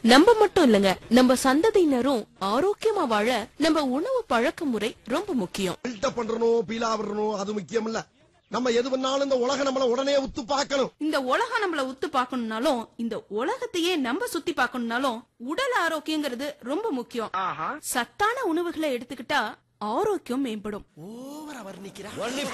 நம்ம மட்டும் இல்லங்க நம்ம சந்ததியினரும் ஆரோக்கியமா வாழ நம்ம உணவு பழக்க முறை ரொம்ப முக்கியம் பில்டப் பண்றணும் பீலா விடணும் அது முக்கியம் இல்ல நம்ம எது பண்ணாலும் இந்த உலகம் நம்மள உடனே உத்து பார்க்கணும் இந்த உலகம் நம்மள உத்து பார்க்கணும்னாலும் இந்த உலகத்தையே நம்ம சுத்தி பார்க்கணும்னாலும் உடல் ஆரோக்கியங்கிறது ரொம்ப முக்கியம் சத்தான உணவுகளை எடுத்துக்கிட்டா ஆரோக்கியம் மேம்படும் ஓவரா வர்ணிக்கிறா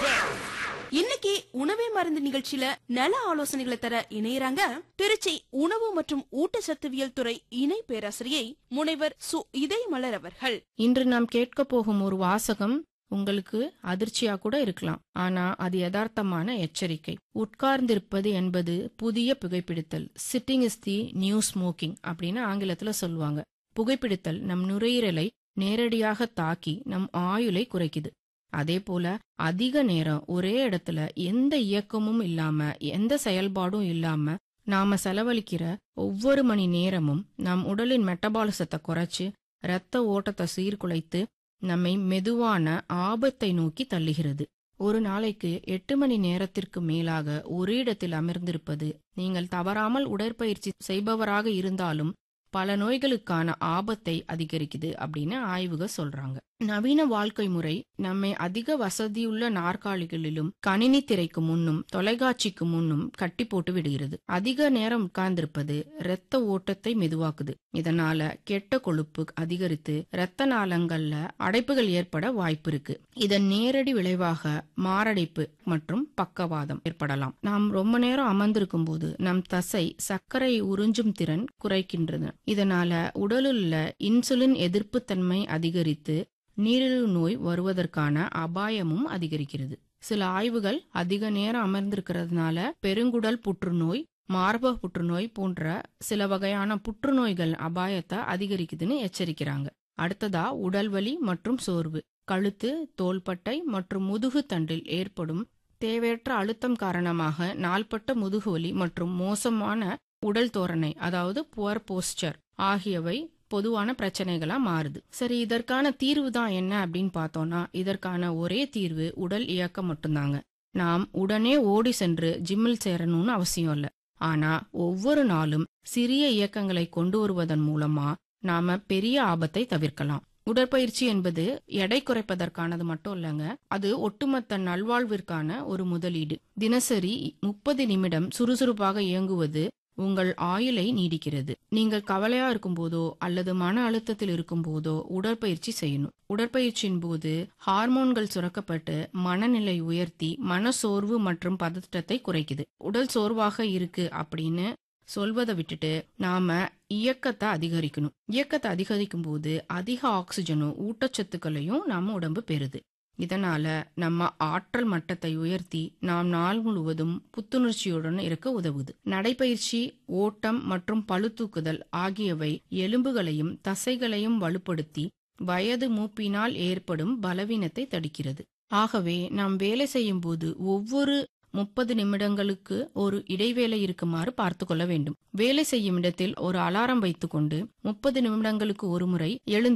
இன்னைக்கு உணவே மருந்து நிகழ்ச்சியில நல ஆலோசனைகளை தர இணையறாங்க திருச்சி உணவு மற்றும் ஊட்டச்சத்துவியல் துறை இணை பேராசிரியை முனைவர் சு இதயமலர் அவர்கள் இன்று நாம் கேட்க போகும் ஒரு வாசகம் உங்களுக்கு அதிர்ச்சியா கூட இருக்கலாம் ஆனா அது யதார்த்தமான எச்சரிக்கை உட்கார்ந்திருப்பது என்பது புதிய புகைப்பிடித்தல் sitting is the new smoking அப்படின்னு ஆங்கிலத்துல சொல்லுவாங்க புகைப்பிடித்தல் நம் நுரையீரலை நேரடியாக தாக்கி நம் ஆயுளை குறைக்குது அதே போல அதிக நேரம் ஒரே இடத்துல எந்த இயக்கமும் இல்லாம எந்த செயல்பாடும் இல்லாம நாம செலவழிக்கிற ஒவ்வொரு மணி நேரமும் நம் உடலின் மெட்டபாலிசத்தை குறைச்சு இரத்த ஓட்டத்தை சீர்குலைத்து நம்மை மெதுவான ஆபத்தை நோக்கி தள்ளுகிறது ஒரு நாளைக்கு எட்டு மணி நேரத்திற்கு மேலாக ஒரு இடத்தில் அமர்ந்திருப்பது நீங்கள் தவறாமல் உடற்பயிற்சி செய்பவராக இருந்தாலும் பல நோய்களுக்கான ஆபத்தை அதிகரிக்குது அப்படின்னு ஆய்வுகள் சொல்றாங்க நவீன வாழ்க்கை முறை நம்மை அதிக வசதியுள்ள நாற்காலிகளிலும் கணினி திரைக்கு முன்னும் தொலைக்காட்சிக்கு முன்னும் கட்டி போட்டு விடுகிறது அதிக நேரம் உட்கார்ந்திருப்பது இரத்த ஓட்டத்தை மெதுவாக்குது இதனால கெட்ட கொழுப்பு அதிகரித்து இரத்த நாளங்கள்ல அடைப்புகள் ஏற்பட வாய்ப்பு இருக்கு இதன் நேரடி விளைவாக மாரடைப்பு மற்றும் பக்கவாதம் ஏற்படலாம் நாம் ரொம்ப நேரம் அமர்ந்திருக்கும் போது நம் தசை சர்க்கரை உறிஞ்சும் திறன் குறைக்கின்றன இதனால உடலில் உள்ள இன்சுலின் எதிர்ப்பு தன்மை அதிகரித்து நீரிழிவு நோய் வருவதற்கான அபாயமும் அதிகரிக்கிறது சில ஆய்வுகள் அதிக நேரம் அமர்ந்திருக்கிறதுனால பெருங்குடல் புற்றுநோய் மார்பக புற்றுநோய் போன்ற சில வகையான புற்றுநோய்கள் அபாயத்தை அதிகரிக்குதுன்னு எச்சரிக்கிறாங்க அடுத்ததா உடல்வலி மற்றும் சோர்வு கழுத்து தோள்பட்டை மற்றும் முதுகு தண்டில் ஏற்படும் தேவையற்ற அழுத்தம் காரணமாக நாள்பட்ட முதுகுவலி மற்றும் மோசமான உடல் தோரணை அதாவது புவர் போஸ்டர் ஆகியவை பொதுவான பிரச்சனைகளா மாறுது சரி இதற்கான தீர்வு தான் என்ன அப்படின்னு பார்த்தோம்னா இதற்கான ஒரே தீர்வு உடல் இயக்கம் மட்டும்தாங்க நாம் உடனே ஓடி சென்று ஜிம்மில் சேரணும்னு அவசியம் இல்ல ஆனா ஒவ்வொரு நாளும் சிறிய இயக்கங்களை கொண்டு வருவதன் மூலமா நாம பெரிய ஆபத்தை தவிர்க்கலாம் உடற்பயிற்சி என்பது எடை குறைப்பதற்கானது மட்டும் இல்லைங்க அது ஒட்டுமொத்த நல்வாழ்விற்கான ஒரு முதலீடு தினசரி முப்பது நிமிடம் சுறுசுறுப்பாக இயங்குவது உங்கள் ஆயுளை நீடிக்கிறது நீங்கள் கவலையா இருக்கும்போதோ அல்லது மன அழுத்தத்தில் இருக்கும்போதோ உடற்பயிற்சி செய்யணும் உடற்பயிற்சியின் போது ஹார்மோன்கள் சுரக்கப்பட்டு மனநிலை உயர்த்தி மனசோர்வு மற்றும் பதட்டத்தை குறைக்குது உடல் சோர்வாக இருக்கு அப்படின்னு சொல்வதை விட்டுட்டு நாம இயக்கத்தை அதிகரிக்கணும் இயக்கத்தை அதிகரிக்கும் போது அதிக ஆக்சிஜனும் ஊட்டச்சத்துக்களையும் நம்ம உடம்பு பெறுது இதனால நம்ம ஆற்றல் மட்டத்தை உயர்த்தி நாம் நாள் முழுவதும் புத்துணர்ச்சியுடன் இருக்க உதவுது நடைப்பயிற்சி ஓட்டம் மற்றும் பளுதூக்குதல் ஆகியவை எலும்புகளையும் தசைகளையும் வலுப்படுத்தி வயது மூப்பினால் ஏற்படும் பலவீனத்தை தடுக்கிறது ஆகவே நாம் வேலை செய்யும் போது ஒவ்வொரு முப்பது நிமிடங்களுக்கு ஒரு இடைவேளை இருக்குமாறு பார்த்து கொள்ள வேண்டும் வேலை செய்யும் இடத்தில் ஒரு அலாரம் வைத்துக்கொண்டு முப்பது நிமிடங்களுக்கு ஒரு முறை எழுந்து